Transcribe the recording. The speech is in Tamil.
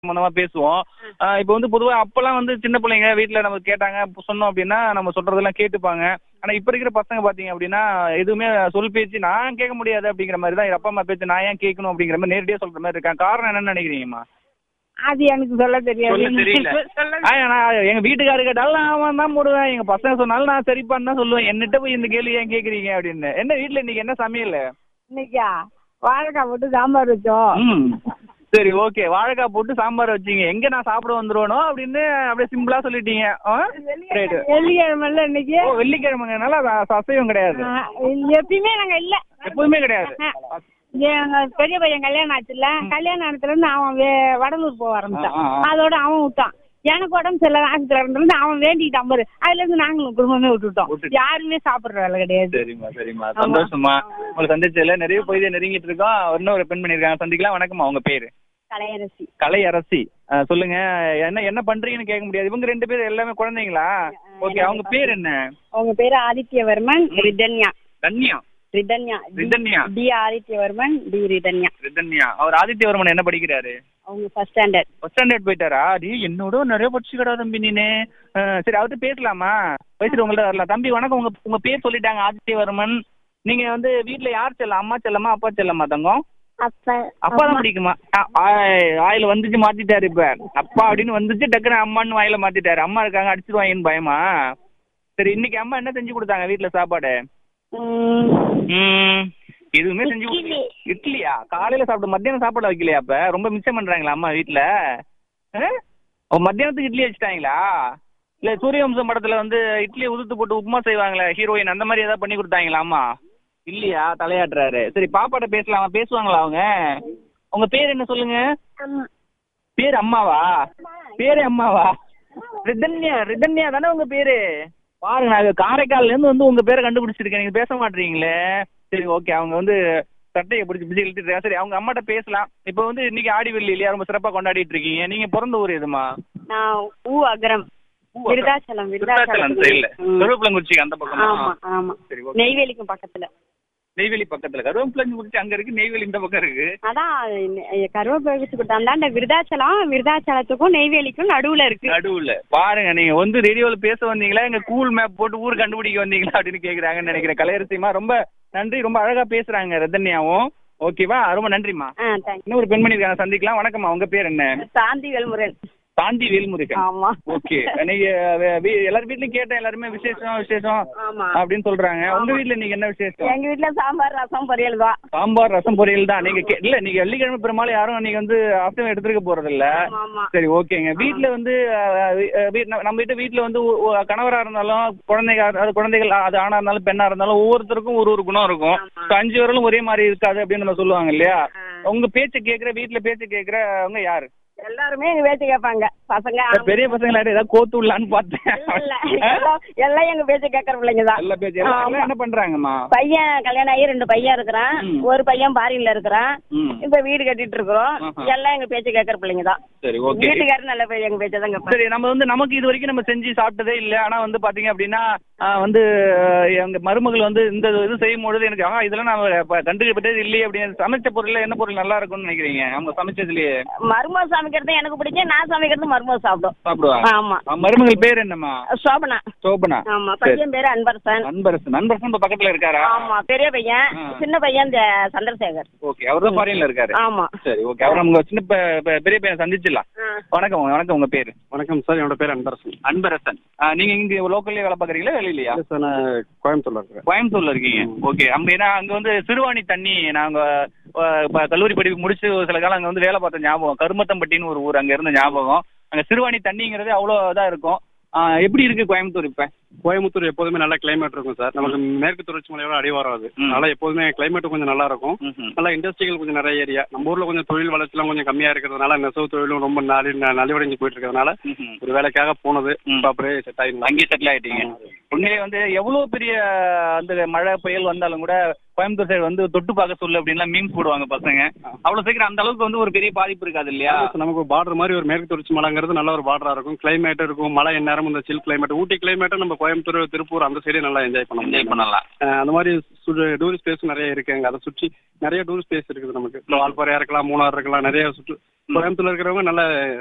சம்பந்தமா பேசுவோம் ஆஹ் இப்போ வந்து பொதுவா அப்பெல்லாம் வந்து சின்ன பிள்ளைங்க வீட்ல நம்ம கேட்டாங்க இப்ப சொன்னோம் அப்படின்னா நம்ம சொல்றதெல்லாம் கேட்டுப்பாங்க ஆனா இப்ப இருக்கிற பசங்க பாத்தீங்க அப்படின்னா எதுவுமே சொல் பேச்சு நான் கேட்க முடியாது அப்படிங்கிற மாதிரி தான் அப்பா அம்மா பேச்சு நான் ஏன் கேட்கணும் அப்படிங்கிற மாதிரி நேரடியா சொல்ற மாதிரி இருக்காங்க காரணம் என்னன்னு நினைக்கிறீங்கம்மா அது எனக்கு சொல்ல தெரியாது சொல்ல தெரியல சொல்ல ஆ, நான் எங்க வீட்டுக்காரரு கேட்டாலும் நான் அவன் தான் போடுவேன் எங்க பசங்க சொன்னாலும் நான் சரிப்பான்னு தான் சொல்லுவேன் என்னட்ட போய் இந்த கேள்வி ஏன் கேக்குறீங்க அப்படின்னு என்ன வீட்ல இன்னைக்கு என்ன சமையல் இன்னைக்கா வாழைக்காய் போட்டு சாம்பார் வச்சோம் ம் சரி ஓகே வாழைக்காய் போட்டு சாம்பார் வச்சீங்க எங்க நான் சாப்பிட வந்துருவனோ அப்படின்னு அப்படியே சிம்பிளா சொல்லிட்டீங்க ரைட் வெள்ளிக்கிழமைல இன்னைக்கு ஓ வெள்ளிக்கிழமைங்கனால அது அச- அசைவம் கிடையாது ஆ, எப்பயுமே நாங்க இல்ல எப்போதுமே கிடையாது எங்க பெரிய பையன் கல்யாணம் ஆச்சுல்ல கல்யாணம் ஆனதுல இருந்து அவன் வே- வடலூர் போக ஆரம்பிச்சான் ஆ, ஆ, ஆ. அதோட அவன் விட்டான் எனக்கு உடம்பு சரியில்லை ஆஸ்பத்திரி இருந்து அவன் வேண்டிக்கிட்டான் பாரு அதுல இருந்து நாங்களும் குடும்பமே விட்டுட்டோம் விட்டுட்டோம். யாருமே சாப்பிடுற வேலை கிடையாது சரிம்மா சரிம்மா சந்தோஷமா உங்களை சந்திச்சதுல நிறைய பொய்தை நெருங்கிட்டு இருக்கோம் இன்னொரு பெண் பண்ணிருக்காங்க சந்திக்கலாம் வணக்கம்மா உங்க பேரு கலையரசி கலை அரசி அஹ், சொல்லுங்க என்ன என்ன பண்றீங்கன்னு கேட்க முடியாது இவங்க ரெண்டு பேரும் எல்லாமே குழந்தைங்களா ஓகே அவங்க பேர் என்ன அவங்க பேரு ஆதித்யவர்மன் ரிதன்யா தன்யா ரிதன்யா ரிதன்யா டி ஆதித்யவர்மன் டி ரிதன்யா ரிதன்யா அவர் ஆதித்யவர்மன் என்ன படிக்கிறாரு அவங்க ஃபர்ஸ்ட் ஸ்டாண்டர்ட் ஃபர்ஸ்ட் ஸ்டாண்டர்ட் போயிட்டாரா டி என்னோட நிறைய படிச்சுக்கடா தம்பி நீனு அஹ், சரி அவர்கிட்ட பேசலாமா பேசிட்டு உங்கள்ட்ட வரலாம் தம்பி வணக்கம் உங்க உங்க பேர் சொல்லிட்டாங்க ஆதித்யவர்மன் நீங்க வந்து வீட்ல யார் செல்லம் அம்மா செல்லமா அப்பா செல்லமா தங்கம் அப்பா அப்பா தான் பிடிக்குமா ஆ- ஆய், வாயில வந்துச்சு மாத்திட்டாரு இப்ப அப்பா அப்படின்னு வந்துச்சு டக்குனு அம்மான்னு வாயில மாத்திட்டாரு அம்மா இருக்காங்க அடிச்சிருவாங்கன்னு பயமா சரி இன்னைக்கு அம்மா என்ன செஞ்சு கொடுத்தாங்க வீட்ல சாப்பாடு ம் எதுவுமே செஞ்சு கொடுக்கல. இட்லியா காலையில சாப்பிட்டு மத்தியானம் சாப்பாடு வைக்கலையா அப்ப ரொம்ப மிச்சம் பண்றாங்களா அம்மா வீட்ல ஆ? ஓ மத்தியானத்துக்கு இட்லி வச்சுட்டாங்களா இல்ல சூரியவம்சம் படத்துல வந்து இட்லியை உதுத்து போட்டு உப்புமா செய்வாங்களே ஹீரோயின் அந்த மாதிரி ஏதாவது பண்ணி கொடுத்தாங்களா அம்மா இல்லையா தலையாட்டுறாரு சரி பாப்பாட்ட பேசலாமா பேசுவாங்களா அவங்க உங்க பேர் என்ன சொல்லுங்க பேர் அம்மாவா பேரு அம்மாவா ரிதன்யா ரிதன்யா தானே உங்க பேரு பாருங்க நான் காரைக்கால்ல இருந்து வந்து உங்க பேரை கண்டுபிடிச்சிருக்கேன் நீங்க பேச மாட்டீங்களே சரி ஓகே அவங்க வந்து சட்டையை பிடிச்சி பிடிச்சி இழுத்துட்டு சரி அவங்க அம்மாட்ட பேசலாம் இப்போ வந்து இன்னைக்கு ஆடி வெள்ளி இல்லையா ரொம்ப சிறப்பா கொண்டாடிட்டு இருக்கீங்க நீங்க பிறந்த ஊர் எதுமா நான் ஊ அகரம் விருதாச்சலம் விருத்தாச்சலம் சைடுல ம். கருவேப்பிலங்குறிச்சிக்கு அந்த பக்கமா ஆமா ஆமா சரி ஓகே நெய்வேலிக்கும் பக்கத்துல நெய்வேலி பக்கத்துல கருவேப்பிலங்குறிச்சி அங்க இருக்கு நெய்வேலி இந்த பக்கம் இருக்கு அதான் கருவேப்பிலை அந்தாண்ட விருதாச்சலம் விருதாச்சலத்துக்கும் நெய்வேலிக்கும் நடுவுல இருக்கு நடுவுல பாருங்க நீங்க வந்து ரேடியோல பேச வந்தீங்களா எங்க கூல் மேப் போட்டு ஊர் கண்டுபிடிக்க வந்தீங்களா அப்படின்னு கேக்குறாங்கன்னு நினைக்கிறேன் கலையரசிமா ரொம்ப நன்றி ரொம்ப அழகா பேசுறாங்க ரத்தன்யாவும் ஓகேவா ரொம்ப நன்றிம்மா ஆ தேங்க்ஸ் இன்னொரு பெண்மணி இருக்காங்க சந்திக்கலாம் வணக்கம்மா உங்க பேர் என்ன சாந்தி வேல்முருகன் சாந்தி வேல்முருகன் ஆமா ஓகே நீங்க வே- வீ- எல்லார் வீட்லயும் கேட்டேன் எல்லாருமே விசேஷம் விசேஷம் ஆமா அப்படின்னு சொல்றாங்க உங்க வீட்ல நீங்க என்ன விசேஷம் எங்க வீட்ல சாம்பார் ரசம் பொரியல் தான் சாம்பார் ரசம் பொரியல் தான் நீங்க கே- இல்ல நீங்க வெள்ளிக்கிழமை பெரும்பாலும் யாரும் நீங்க வந்து அசைவம் எடுத்துக்க போறது இல்ல ஆமா ஆமா சரி ஓகேங்க வீட்ல வந்து அஹ், அஹ், வீட்- நம்ம வீட்டு வீட்ல வந்து ஒ- ஒ- கணவரா இருந்தாலும் குழந்தைங்க அது குழந்தைகள் அது ஆணா இருந்தாலும் பெண்ணா இருந்தாலும் ஒவ்வொருத்தருக்கும் ஒரு ஒரு குணம் இருக்கும் ஆமா. So, அஞ்சு வரலும் ஒரே மாதிரி இருக்காது அப்படின்னு நம்ம சொல்லுவாங்க இல்லையா ஆ. உங்க பேச்ச கேக்குற வீட்ல பேச்ச கேக்குறவங்க யாரு எல்லாருமே எங்க பேச்சு கேட்பாங்க பசங்க இந்த பெரிய பசங்களா ஏதாவது கோத்து விடலான்னு பார்த்தேன் இல்ல, இல்ல. எல்லாம் எல்லாம் எங்க பேச்சு கேட்கற பிள்ளைங்க தான் நல்ல பேச்சு எல்லாம் ஆமா. எல்லாம் என்ன பண்றாங்கம்மா பையன் கல்யாணம் ஆகி ரெண்டு பையன் இருக்கிறான் ம். ஒரு பையன் பாரின்ல இருக்கிறான் ம் இப்ப வீடு கட்டிட்டு இருக்கிறோம் ஆஹா. எல்லாம் எங்க பேச்சு கேட்கற பிள்ளைங்க தான் சரி ஓகே வீட்டுக்காரர் நல்ல பேர் எங்க பேச்சை தான் கேட்பாரு சரி நம்ம வந்து நமக்கு இது வரைக்கும் நம்ம செஞ்சு சாப்பிட்டதே இல்ல ஆனா வந்து பாத்தீங்க அப்படின்னா ஆ, வந்து ஆ, எங்க மருமகள் வந்து இந்த இது செய்யும் பொழுது எனக்கு ஆ இதெல்லாம் நான் ப- கண்டுபிடிப்பதே இல்லையே அப்படின்னு சமைச்ச பொருள்ல என்ன பொருள் நல்லா இருக்கும்னு நினைக்கிறீங்க அவங்க சமைச்சதுலயே மருமக சமைக்கிறது எனக்கு பிடிக்கும் நான் சமைக்கிறது மருமக சாப்பிடும் சாப்பிடுவாங்க ஆமா ஆ, மருமகள் பேர் என்னம்மா சோபனா சோபனா ஆமா சரி. பையன் பேரு அன்பரசன் நண்பரசன் நண்பரசன் இப்ப பக்கத்துல இருக்காரா ஆமா பெரிய பையன் ஆ. சின்ன பையன் இந்த சந்திரசேகர் ஓகே அவர் தான் ஃபாரின்ல இருக்காரு ஆமா சரி ஓகே அவர் நம்ம சின்ன ப- ப- பெரிய பையன் சந்திச்சிடலாம் ஆ. வணக்கம் வணக்கம் உங்க பேரு வணக்கம் சார் என்னோட பேர் அன்பரசன் அன்பரசன் ஆ, நீங்க இங்க லோக்கல்லே வேலை பாக்குறீங்களா வெளியிலயா இல்லை சார் நான் கோயம்புத்தூர்ல இருக்கிறேன் கோயம்புத்தூர்ல இருக்கீங்க ஓகே அங்க ஏன்னா அங்க வந்து சிறுவாணி தண்ணி நாங்க அஹ், இப்ப கல்லூரி படிப்பு முடிச்சு ஒரு சில காலம் அங்க வந்து வேலை பார்த்த ஞாபகம் கருமத்தம்பட்டின்னு ஒரு ஊர் அங்க இருந்த ஞாபகம் அங்க சிறுவாணி தண்ணிங்கிறது அவ்வளோ இதா இருக்கும் ஆஹ், எப்படி இருக்கு கோயம்புத்தூர் இப்ப கோயம்புத்தூர் எப்போதுமே நல்ல கிளைமேட் இருக்கும் சார் நமக்கு மேற்கு தொடர்ச்சி மலையோட அடிவாரம் அது ம். அதனால எப்போதுமே கிளைமேட் கொஞ்சம் நல்லா இருக்கும் ம்ஹும். நல்லா இண்டஸ்ட்ரிகள் கொஞ்சம் நிறைய ஏரியா நம்ம ஊர்ல கொஞ்சம் தொழில் வளர்ச்சிலாம் கொஞ்சம் கம்மியா இருக்கிறதுனால நெசவு தொழிலும் ரொம்ப நாளி நலிவடைஞ்சு போயிட்டு இருக்கிறதுனால ம்ஹும். ஒரு வேலைக்காக போனது ம். இப்ப அப்படியே செட் ஆயிருந்தோம் அங்கேயே செட்டில் ஆயிட்டீங்க உண்மையிலே வந்து எவ்வளவு பெரிய அந்த மழை புயல் வந்தாலும் கூட கோயம்புத்தூர் சைடு வந்து தொட்டு பார்க்க சொல்லு அப்படின்லாம் மீன் போடுவாங்க பசங்க அவ்வளவு சீக்கிரம் அந்த அளவுக்கு வந்து ஒரு பெரிய பாதிப்பு இருக்காது இல்லையா நமக்கு பார்டர் மாதிரி ஒரு மேற்கு தொடர்ச்சி மலைங்கிறது நல்ல ஒரு பார்டரா இருக்கும் கிளைமேட் இருக்கும் மழை எந்நேரம் இந்த சில் கிளைமேட் ஊட்டி கிளைமேட் நம்ம கோயம்புத்தூர் திருப்பூர் அந்த சைடே நல்லா என்ஜாய் பண்ண என்ஜாய் முடியும் பண்ணலாம் அஹ் அந்த மாதிரி டூரிஸ்ட் பிளேஸ் நிறைய இருக்கு அங்க அதை சுற்றி நிறைய டூரிஸ்ட் பிளேஸ் இருக்குது நமக்கு இப்போ வால்பாறையா இருக்கலாம் மூணார் இருக்கலாம் நிறைய சுற்று கோயம்புத்தூர்ல இருக்கிறவங்க நல்ல